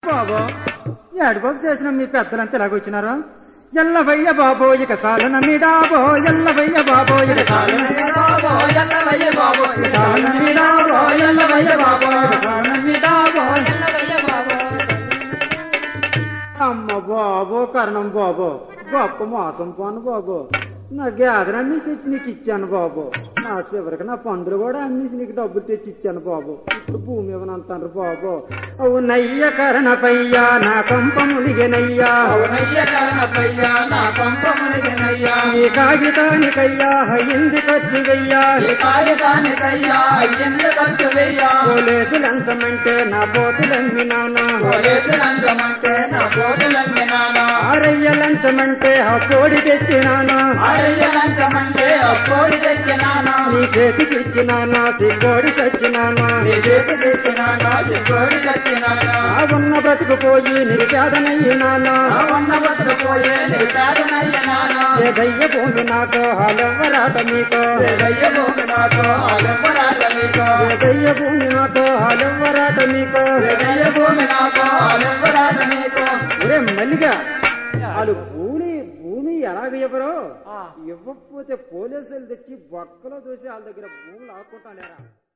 బాబో ఏడుబాబు చేసిన మీ పెద్దలంతా ఎలాగొచ్చినారు ఎల్లవయ్య బాబో ఇక సాలు నమ్మిడాబో ఎల్లవయ్య బాబో ఇక సాలు నమ్మిడాబో ఎల్లవయ్య బాబో ఇక సాలు నమ్మిడాబో ఎల్లవయ్య బాబో ఇక సాలు నమ్మిడాబో ఎల్లవయ్య బాబో అమ్మ బాబో కరణం బాబో గొప్ప మోసం పోను బాబు నా గ్యాదర్ అమ్మేసి తెచ్చి నీకు ఇచ్చాను బాబు నా చివరికి నా పందులు కూడా అమ్మేసి నీకు డబ్బులు తెచ్చి ఇచ్చాను బాబు ఇప్పుడు భూమి ఇవ్వనంటారు బాబు అవునయ్య కరణపయ్యా నా కంప మునిగెనయ్యా ఈ కాగితానికయ్యా అయ్యింది ఖర్చు వెయ్యా పోలీసు లంచమంటే నా పోతులమ్మినానా ఆరయ్య లంచమంటే ఆ కోడి తెచ్చినానా నీ చేతికి ఇచ్చినానా సిగ్గోడి సచ్చినానా ఆ ఉన్న బ్రతుకు పోయి నిరుపేదనయ్యినానా ఏదయ్య భూమి నాకో హాలెవ్వరాట మీకో ఏదయ్య భూమి నాకో హాలెవ్వరాట మీకో ఒరే మల్లిగా వాళ్ళు భూమి భూమి ఎలాగ ఇవ్వరో ఇవ్వకపోతే పోలీసులు తెచ్చి బొక్కలో దూసి వాళ్ళ దగ్గర భూములు ఆకుంటానేరా